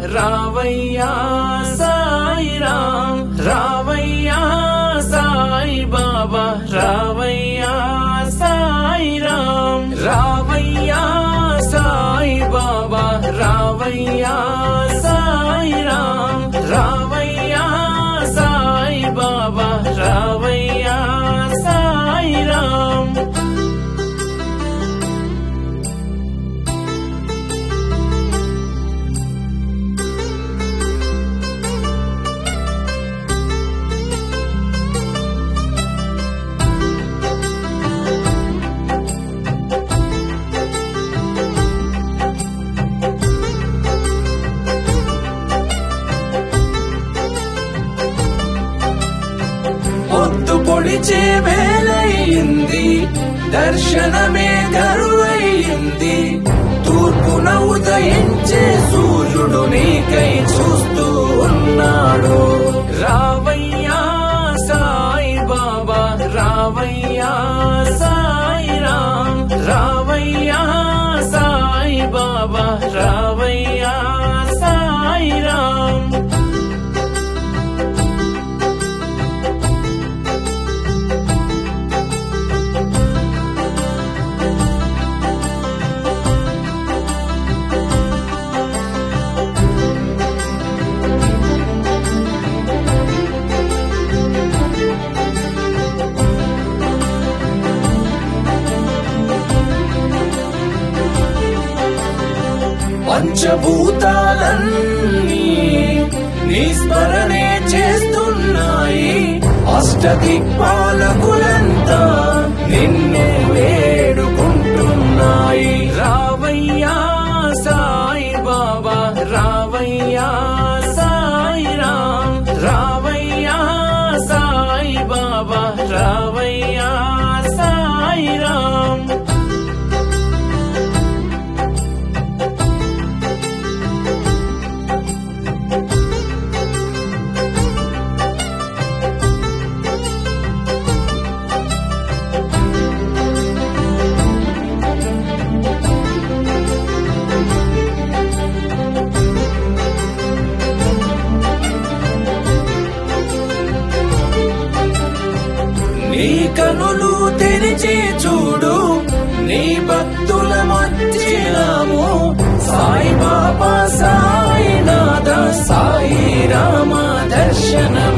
రావయ్యా సాయి రామ్ రావయ్యా సాయి బాబా రావయ్యా సాయి రామ్ రావయ్యా సాయి బాబా రావయ్యా సాయి రామ్ రావయ్యా సాయి బాబా రావయ్యా సాయి రామ్ పొద్దు పొడిచే వేలయ్యింది దర్శనమే కరువయ్యింది తూర్పున ఉదయించే సూర్యుడు నీకై చూస్తూ ఉన్నాడు రావయ్యా సాయి బాబా రావయ్యా సాయి రామ్ రావయ్యా సాయి బాబా రావయ్యా సాయి రామ్ పంచభూతాలన్నీ నీ స్మరణే చేస్తున్నాయి అష్టదిక్పాలకులంతా నిన్నే వేడుకుంటున్నాయి రావయ్యా సాయి బాబా రావయ్యా సాయి రామ్ రావయ్యా సాయి బాబా రావయ్యా సాయి రామ్ నీ కనులు తెరిచి చూడు నీ భక్తుల మధ్యనాము సాయి బాబా సాయి నాథ సాయి రామ దర్శనం